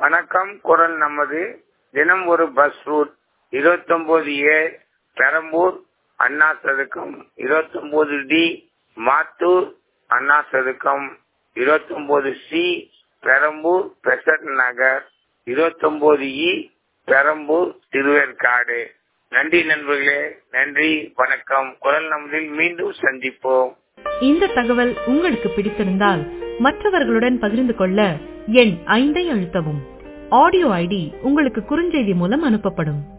வணக்கம் குரல் நமது தினம் ஒரு பஸ் ரூட் இருபத்தொன்பது ஏ பெரம்பூர் அண்ணா சதுக்கம் இருபத்தொன்பது டி மாத்தூர் அண்ணா சதுக்கம் இருபத்தொன்பது சி பெரம்பூர் பெசட் நகர் இருபத்தொன்பது இ பெரம்பூர் திருவேற்காடு நன்றி நண்பர்களே நன்றி வணக்கம் குரல் நமதில் மீண்டும் சந்திப்போம் இந்த தகவல் உங்களுக்கு பிடித்திருந்தால் மற்றவர்களுடன் பகிர்ந்து கொள்ள எண் ஐந்தை அழுத்தவும் ஆடியோ ஐடி உங்களுக்கு குறுஞ்செய்தி மூலம் அனுப்பப்படும்